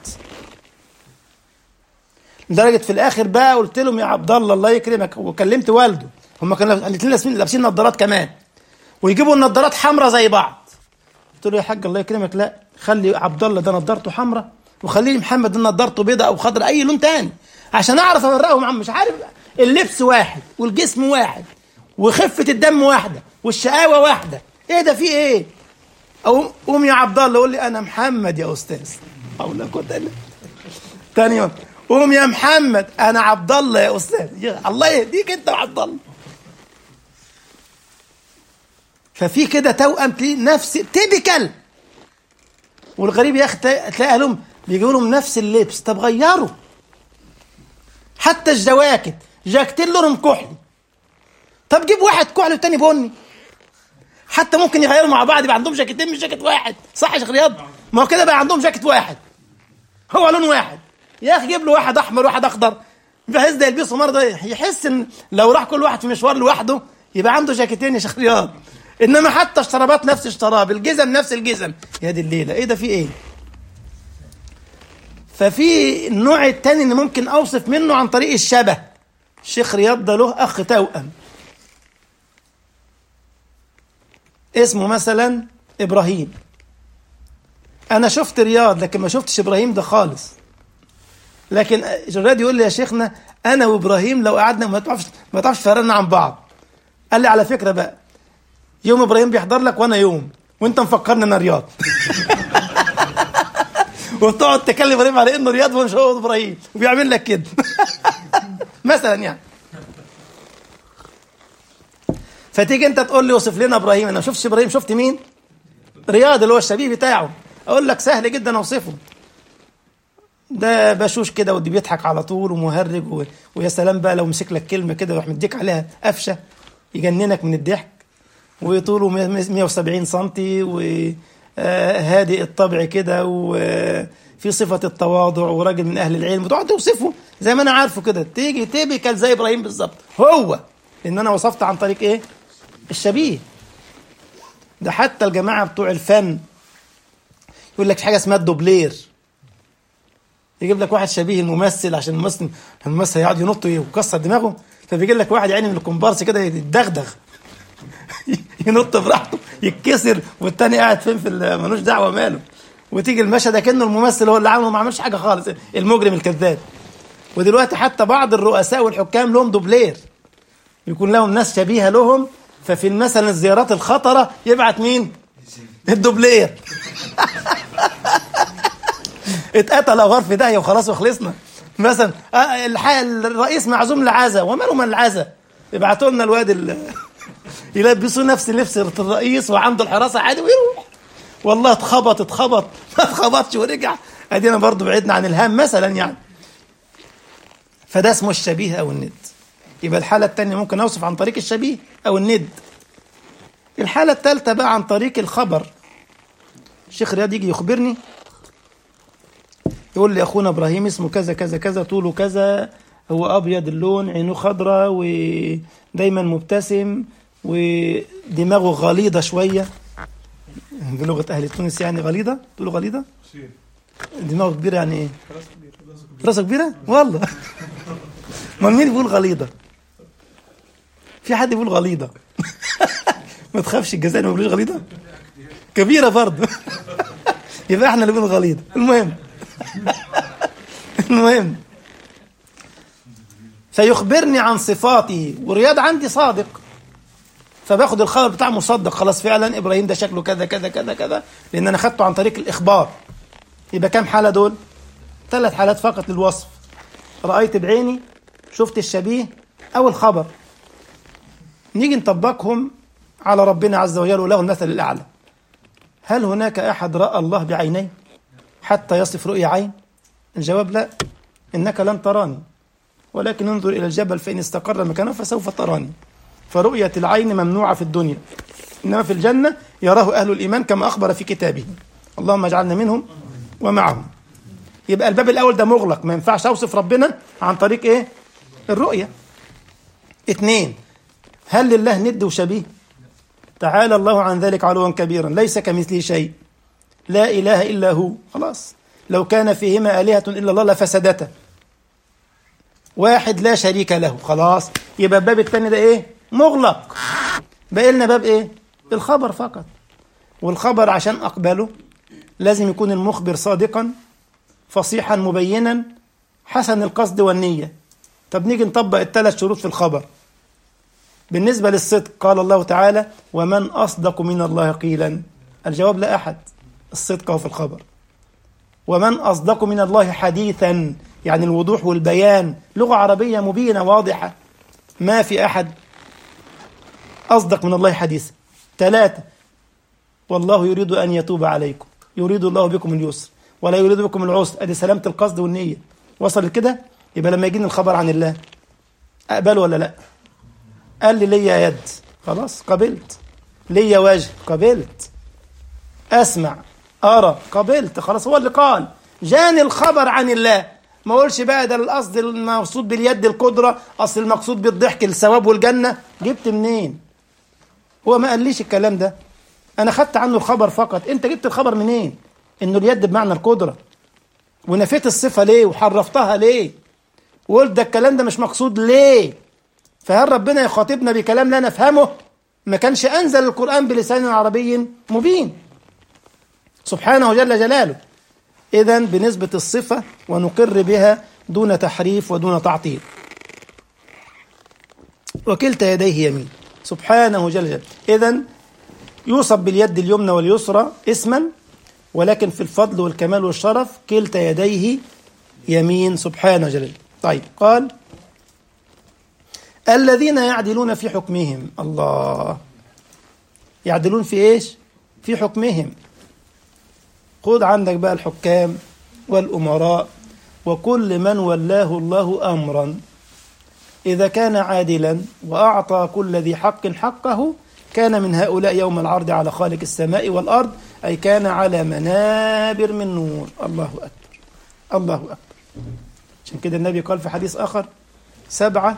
[SPEAKER 1] لدرجه في الاخر بقى قلت لهم يا عبد الله الله يكرمك وكلمت والده هم كانوا الاثنين لابسين لابسين نظارات كمان ويجيبوا النظارات حمراء زي بعض قلت له يا حاج الله يكرمك لا خلي عبد الله ده نظارته حمراء وخلي لي محمد ده نظارته بيضاء او خضراء اي لون تاني عشان اعرف افرقهم عن مش عارف اللبس واحد والجسم واحد وخفه الدم واحده والشقاوه واحده ايه ده في ايه او قوم يا عبد الله قول لي انا محمد يا استاذ او لا كنت انا تاني يوم قوم يا محمد انا عبد الله يا استاذ يا الله يهديك انت وعبد الله ففي كده توأم نفس تيبيكال والغريب يا اخي تلاقي اهلهم بيجيبوا لهم نفس اللبس طب غيروا حتى الجواكت جاكتين لونهم كحلي طب جيب واحد كحلي والتاني بني حتى ممكن يغيروا مع بعض يبقى عندهم جاكيتين مش جاكيت واحد صح يا شيخ رياض ما هو كده بقى عندهم جاكيت واحد هو لون واحد يا اخي جيب له واحد احمر وواحد اخضر بحيث ده يلبسه مرة يحس ان لو راح كل واحد في مشوار لوحده يبقى عنده جاكيتين يا شيخ رياض انما حتى الشرابات نفس الشراب الجزم نفس الجزم يا دي الليله ايه ده في ايه ففي النوع التاني اللي ممكن اوصف منه عن طريق الشبه الشيخ رياض ده له اخ توأم اسمه مثلا ابراهيم انا شفت رياض لكن ما شفتش ابراهيم ده خالص لكن جراد يقول لي يا شيخنا انا وابراهيم لو قعدنا ما تعرفش ما تعرفش فرقنا عن بعض قال لي على فكره بقى يوم ابراهيم بيحضر لك وانا يوم وانت مفكرني انا رياض وتقعد تكلم ابراهيم على انه رياض ومش هو ابراهيم وبيعمل لك كده مثلا يعني فتيجي انت تقول لي وصف لنا ابراهيم انا ما شفتش ابراهيم شفت مين رياض اللي هو الشبيه بتاعه اقول لك سهل جدا اوصفه ده بشوش كده ودي بيضحك على طول ومهرج و... ويا سلام بقى لو مسك لك كلمه كده ويروح مديك عليها قفشه يجننك من الضحك وطوله 170 سم وهادئ الطبع كده وفي صفة التواضع وراجل من أهل العلم وتقعد توصفه زي ما أنا عارفه كده تيجي تيبيكال زي إبراهيم بالظبط هو لأن أنا وصفت عن طريق إيه؟ الشبيه ده حتى الجماعة بتوع الفن يقول لك حاجة اسمها الدوبلير يجيب لك واحد شبيه الممثل عشان الممثل الممثل هيقعد ينط ويكسر دماغه فبيجيب لك واحد يعني من الكومبارس كده يتدغدغ ينط براحته يتكسر والتاني قاعد فين في ملوش دعوه ماله وتيجي المشهد كانه الممثل هو اللي عامله ما عملش حاجه خالص المجرم الكذاب ودلوقتي حتى بعض الرؤساء والحكام لهم دوبلير يكون لهم ناس شبيهه لهم ففي مثلا الزيارات الخطره يبعت مين؟ الدوبلير اتقتل او غار في داهيه وخلاص وخلصنا مثلا الرئيس معزوم لعازه وماله من العازه يبعتوا لنا الواد ال... يلبسوا نفس لبس الرئيس وعنده الحراسه عادي ويروح والله اتخبط اتخبط ما اتخبطش ورجع ادينا برضو بعدنا عن الهام مثلا يعني فده اسمه الشبيه او الند يبقى الحاله الثانيه ممكن اوصف عن طريق الشبيه او الند الحاله الثالثه بقى عن طريق الخبر الشيخ رياض يجي يخبرني يقول لي اخونا ابراهيم اسمه كذا كذا كذا طوله كذا هو ابيض اللون عينه خضراء ودايما مبتسم ودماغه غليظه شويه بلغه اهل تونس يعني غليظه تقول غليظه دماغه كبيره يعني ايه راسه كبيره والله امال مين بيقول غليظه في حد بيقول غليظه ما تخافش الجزائر ما بيقولوش غليظه كبيره برضه يبقى احنا اللي بنقول غليظه المهم المهم فيخبرني عن صفاته ورياض عندي صادق فباخد الخبر بتاع مصدق خلاص فعلا ابراهيم ده شكله كذا كذا كذا كذا لان انا خدته عن طريق الاخبار يبقى كام حاله دول ثلاث حالات فقط للوصف رايت بعيني شفت الشبيه او الخبر نيجي نطبقهم على ربنا عز وجل وله المثل الاعلى هل هناك احد راى الله بعينيه حتى يصف رؤيا عين الجواب لا انك لن تراني ولكن انظر الى الجبل فان استقر مكانه فسوف تراني فرؤية العين ممنوعة في الدنيا إنما في الجنة يراه أهل الإيمان كما أخبر في كتابه اللهم اجعلنا منهم ومعهم يبقى الباب الأول ده مغلق ما ينفعش أوصف ربنا عن طريق إيه الرؤية اثنين هل لله ند وشبيه تعالى الله عن ذلك علوا كبيرا ليس كمثله شيء لا إله إلا هو خلاص لو كان فيهما آلهة إلا الله لفسدتا واحد لا شريك له خلاص يبقى الباب الثاني ده ايه مغلق باقي لنا باب ايه الخبر فقط والخبر عشان اقبله لازم يكون المخبر صادقا فصيحا مبينا حسن القصد والنيه طب نيجي نطبق الثلاث شروط في الخبر بالنسبه للصدق قال الله تعالى ومن اصدق من الله قيلا الجواب لا احد الصدق هو في الخبر ومن اصدق من الله حديثا يعني الوضوح والبيان لغه عربيه مبينه واضحه ما في احد أصدق من الله حديثا ثلاثة والله يريد أن يتوب عليكم يريد الله بكم اليسر ولا يريد بكم العسر أدي سلامة القصد والنية وصلت كده يبقى لما يجيني الخبر عن الله أقبله ولا لا قال لي ليا يد خلاص قبلت ليا وجه قبلت أسمع أرى قبلت خلاص هو اللي قال جاني الخبر عن الله ما اقولش بقى ده القصد المقصود باليد القدرة اصل المقصود بالضحك الثواب والجنة جبت منين هو ما قاليش الكلام ده انا خدت عنه الخبر فقط انت جبت الخبر منين انه اليد بمعنى القدرة ونفيت الصفة ليه وحرفتها ليه وقلت ده الكلام ده مش مقصود ليه فهل ربنا يخاطبنا بكلام لا نفهمه ما كانش أنزل القرآن بلسان عربي مبين سبحانه جل جلاله إذا بنسبة الصفة ونقر بها دون تحريف ودون تعطيل وكلتا يديه يمين سبحانه جل جلاله إذا يوصف باليد اليمنى واليسرى اسما ولكن في الفضل والكمال والشرف كلتا يديه يمين سبحانه جل جلاله طيب قال الذين يعدلون في حكمهم الله يعدلون في ايش في حكمهم خذ عندك بقى الحكام والأمراء وكل من ولاه الله أمرا إذا كان عادلا وأعطى كل ذي حق حقه كان من هؤلاء يوم العرض على خالق السماء والأرض أي كان على منابر من نور الله أكبر الله أكبر عشان كده النبي قال في حديث آخر سبعة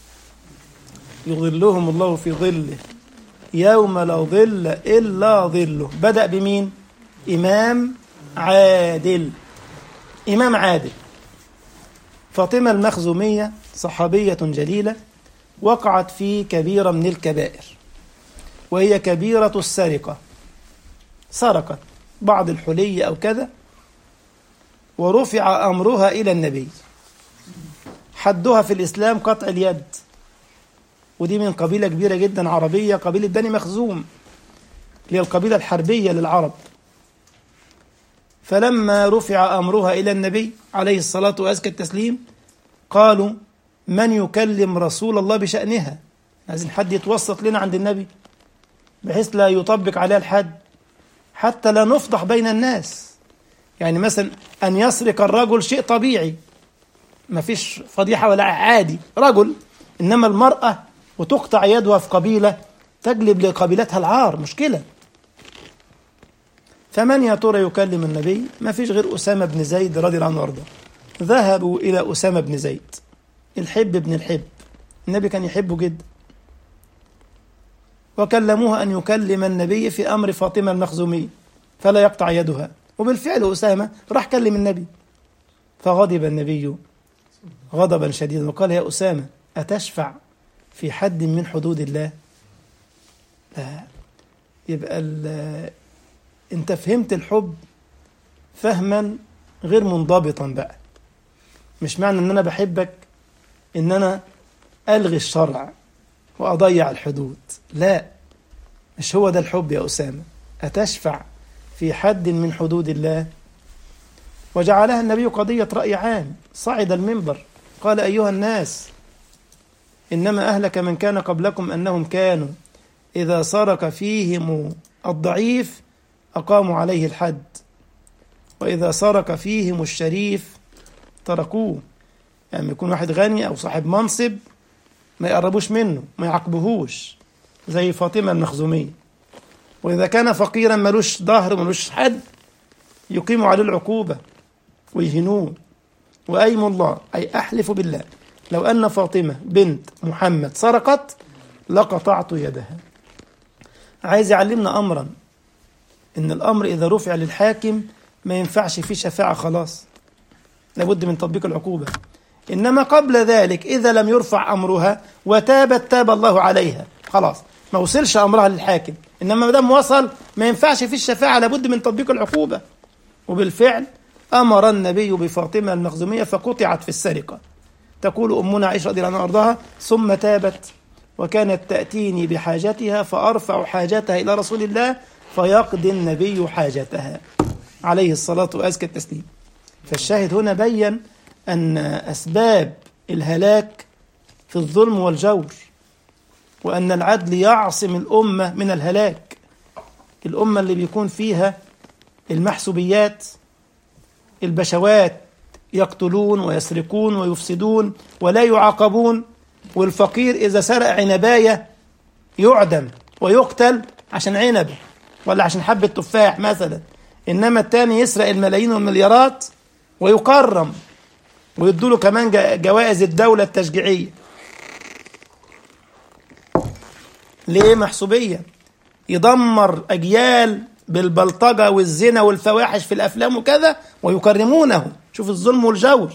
[SPEAKER 1] يظلهم الله في ظله يوم لا ظل إلا ظله بدأ بمين إمام عادل إمام عادل فاطمة المخزومية صحابية جليلة وقعت في كبيرة من الكبائر وهي كبيرة السرقة سرقت بعض الحلي أو كذا ورفع أمرها إلى النبي حدها في الإسلام قطع اليد ودي من قبيلة كبيرة جدا عربية قبيلة بني مخزوم اللي هي القبيلة الحربية للعرب فلما رفع أمرها إلى النبي عليه الصلاة وأزكى التسليم قالوا من يكلم رسول الله بشأنها عايزين حد يتوسط لنا عند النبي بحيث لا يطبق عليها الحد حتى لا نفضح بين الناس يعني مثلا أن يسرق الرجل شيء طبيعي ما فيش فضيحة ولا عادي رجل إنما المرأة وتقطع يدها في قبيلة تجلب لقبيلتها العار مشكلة فمن يا ترى يكلم النبي ما فيش غير أسامة بن زيد رضي الله عنه وارضاه ذهبوا إلى أسامة بن زيد الحب بن الحب النبي كان يحبه جدا وكلموه أن يكلم النبي في أمر فاطمة المخزومية فلا يقطع يدها وبالفعل أسامة راح كلم النبي فغضب النبي غضبا شديدا وقال يا أسامة أتشفع في حد من حدود الله لا يبقى انت فهمت الحب فهما غير منضبطا بقى مش معنى ان انا بحبك ان انا الغي الشرع واضيع الحدود لا مش هو ده الحب يا اسامه اتشفع في حد من حدود الله وجعلها النبي قضيه راي عام صعد المنبر قال ايها الناس انما اهلك من كان قبلكم انهم كانوا اذا سرق فيهم الضعيف أقاموا عليه الحد وإذا سرق فيهم الشريف تركوه يعني يكون واحد غني أو صاحب منصب ما يقربوش منه ما يعاقبوهوش زي فاطمة المخزومية وإذا كان فقيرا ملوش ظهر ملوش حد يقيموا عليه العقوبة ويهنوه وأيم الله أي أحلف بالله لو أن فاطمة بنت محمد سرقت لقطعت يدها عايز يعلمنا أمرا ان الامر اذا رفع للحاكم ما ينفعش فيه شفاعه خلاص لابد من تطبيق العقوبه انما قبل ذلك اذا لم يرفع امرها وتابت تاب الله عليها خلاص ما وصلش امرها للحاكم انما ما دام وصل ما ينفعش فيه الشفاعه لابد من تطبيق العقوبه وبالفعل امر النبي بفاطمه المخزوميه فقطعت في السرقه تقول امنا عائشه رضي الله عنها وارضاها ثم تابت وكانت تاتيني بحاجتها فارفع حاجتها الى رسول الله فيقضي النبي حاجتها عليه الصلاة وأزكى التسليم فالشاهد هنا بين أن أسباب الهلاك في الظلم والجور وأن العدل يعصم الأمة من الهلاك الأمة اللي بيكون فيها المحسوبيات البشوات يقتلون ويسرقون ويفسدون ولا يعاقبون والفقير إذا سرق عنباية يعدم ويقتل عشان عنبه ولا عشان حبة تفاح مثلا إنما التاني يسرق الملايين والمليارات ويكرم ويدوا له كمان جا- جوائز الدولة التشجيعية ليه محسوبية يدمر أجيال بالبلطجة والزنا والفواحش في الأفلام وكذا ويكرمونه شوف الظلم والجور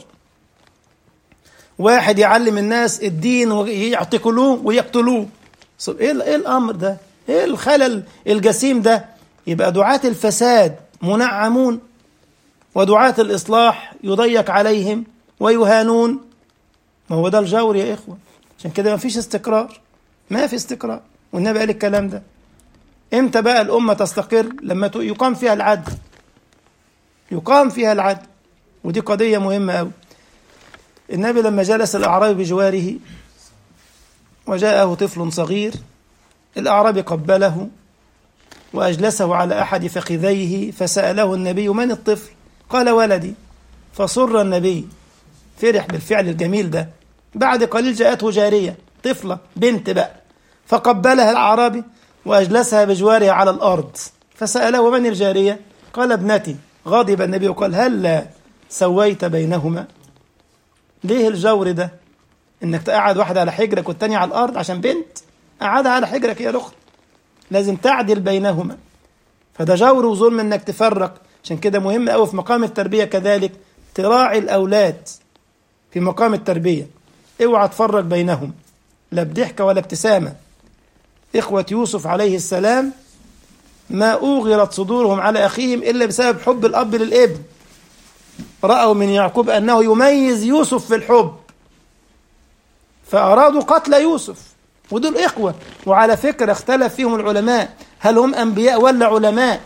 [SPEAKER 1] واحد يعلم الناس الدين ويعتقلوه ويقتلوه ص- ايه ال- ايه الامر ده ايه الخلل الجسيم ده يبقى دعاة الفساد منعمون ودعاة الإصلاح يضيق عليهم ويهانون ما هو ده الجور يا إخوة عشان كده ما فيش استقرار ما في استقرار والنبي قال الكلام ده امتى بقى الأمة تستقر لما ت- يقام فيها العدل يقام فيها العدل ودي قضية مهمة أوي النبي لما جلس الأعرابي بجواره وجاءه طفل صغير الأعرابي قبله وأجلسه على أحد فخذيه فسأله النبي من الطفل قال ولدي فسر النبي فرح بالفعل الجميل ده بعد قليل جاءته جارية طفلة بنت بقى فقبلها الأعرابي وأجلسها بجوارها على الأرض فسأله من الجارية قال ابنتي غضب النبي وقال هلا سويت بينهما ليه الجور ده انك تقعد واحد على حجرك والتاني على الارض عشان بنت قعدها على حجرك يا اخت لازم تعدل بينهما فده جور وظلم انك تفرق عشان كده مهم قوي في مقام التربيه كذلك تراعي الاولاد في مقام التربيه اوعى تفرق بينهم لا بضحكه ولا ابتسامه اخوه يوسف عليه السلام ما اوغرت صدورهم على اخيهم الا بسبب حب الاب للابن راوا من يعقوب انه يميز يوسف في الحب فارادوا قتل يوسف ودول إخوة وعلى فكرة اختلف فيهم العلماء هل هم أنبياء ولا علماء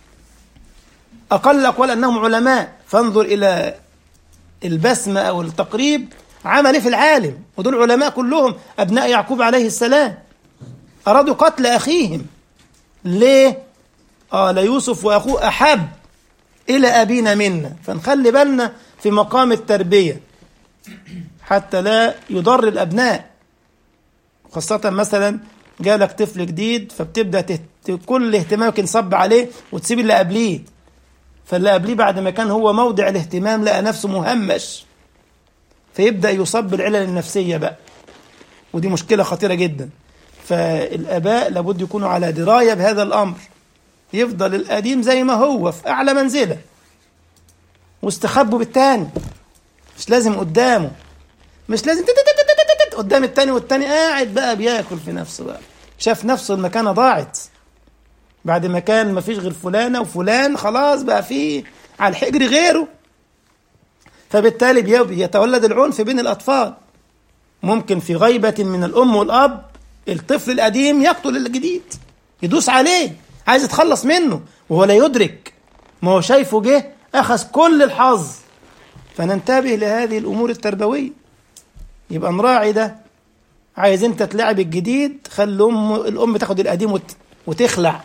[SPEAKER 1] أقل أقوال أنهم علماء فانظر إلى البسمة أو التقريب عمل إيه في العالم ودول علماء كلهم أبناء يعقوب عليه السلام أرادوا قتل أخيهم ليه؟ قال يوسف وأخوه أحب إلى أبينا منا فنخلي بالنا في مقام التربية حتى لا يضر الأبناء خاصة مثلا جالك طفل جديد فبتبدا تهت... كل اهتمامك ينصب عليه وتسيب اللي قبليه فاللي قبليه بعد ما كان هو موضع الاهتمام لقى نفسه مهمش فيبدا يصاب بالعلل النفسيه بقى ودي مشكله خطيره جدا فالاباء لابد يكونوا على درايه بهذا الامر يفضل القديم زي ما هو في اعلى منزله واستخبوا بالتاني مش لازم قدامه مش لازم قدام التاني والتاني قاعد بقى بياكل في نفسه بقى شاف نفسه المكانة ضاعت بعد ما كان مفيش غير فلانة وفلان خلاص بقى في على الحجر غيره فبالتالي بيتولد العنف بين الأطفال ممكن في غيبة من الأم والأب الطفل القديم يقتل الجديد يدوس عليه عايز يتخلص منه وهو لا يدرك ما هو شايفه جه أخذ كل الحظ فننتبه لهذه الأمور التربوية يبقى نراعي ده عايز انت تلعب الجديد خلي ام الام تاخد القديم وت... وتخلع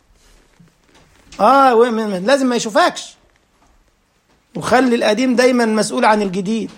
[SPEAKER 1] اه لازم ما يشوفكش وخلي القديم دايما مسؤول عن الجديد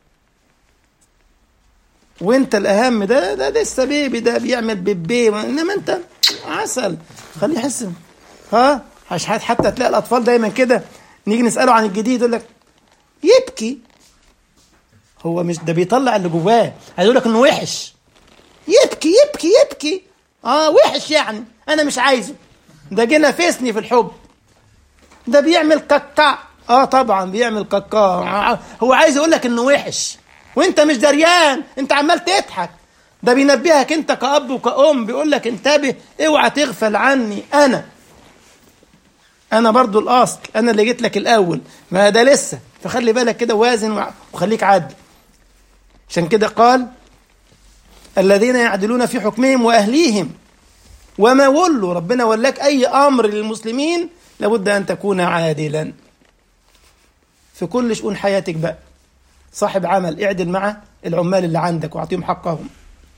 [SPEAKER 1] وانت الاهم ده ده لسه بيبي ده بيعمل بيبي انما انت عسل خليه يحس ها حتى تلاقي الاطفال دايما كده نيجي نساله عن الجديد يقول لك يبكي هو مش ده بيطلع اللي جواه عايز يقول لك انه وحش يبكي يبكي يبكي اه وحش يعني انا مش عايزه ده جه نافسني في الحب ده بيعمل كاكا اه طبعا بيعمل كاكا هو عايز يقول لك انه وحش وانت مش دريان انت عمال تضحك ده بينبهك انت كأب وكأم بيقول لك انتبه اوعى تغفل عني انا انا برضو الاصل انا اللي جيت لك الاول ما ده لسه فخلي بالك كده وازن وخليك عادل عشان كده قال الذين يعدلون في حكمهم واهليهم وما ولوا ربنا ولاك اي امر للمسلمين لابد ان تكون عادلا في كل شؤون حياتك بقى صاحب عمل اعدل مع العمال اللي عندك واعطيهم حقهم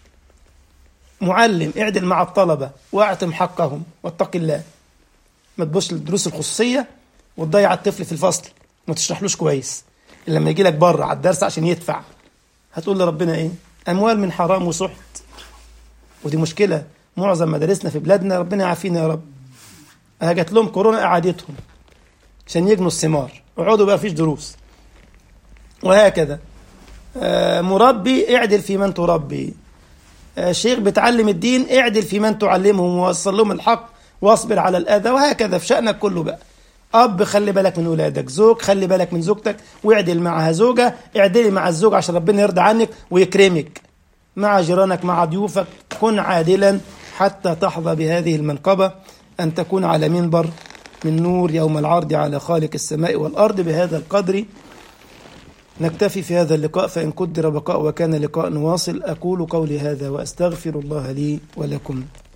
[SPEAKER 1] معلم اعدل مع الطلبه واعطهم حقهم واتق الله ما تبصش للدروس الخصوصيه وتضيع الطفل في الفصل وما تشرحلوش كويس لما يجي لك بره على الدرس عشان يدفع هتقول لربنا ايه اموال من حرام وسحت ودي مشكله معظم مدارسنا في بلادنا ربنا يعافينا يا رب جات لهم كورونا اعادتهم عشان يجنوا الثمار اقعدوا بقى فيش دروس وهكذا آه، مربي اعدل في من تربي آه، شيخ بتعلم الدين اعدل في من تعلمهم ووصل لهم الحق واصبر على الأذى وهكذا في شأنك كله بقى أب خلي بالك من ولادك زوج خلي بالك من زوجتك واعدل معها زوجة اعدلي مع الزوج عشان ربنا يرضى عنك ويكرمك مع جيرانك مع ضيوفك كن عادلا حتى تحظى بهذه المنقبة أن تكون على منبر من نور يوم العرض على خالق السماء والأرض بهذا القدر نكتفي في هذا اللقاء فإن قدر بقاء وكان لقاء واصل أقول قولي هذا وأستغفر الله لي ولكم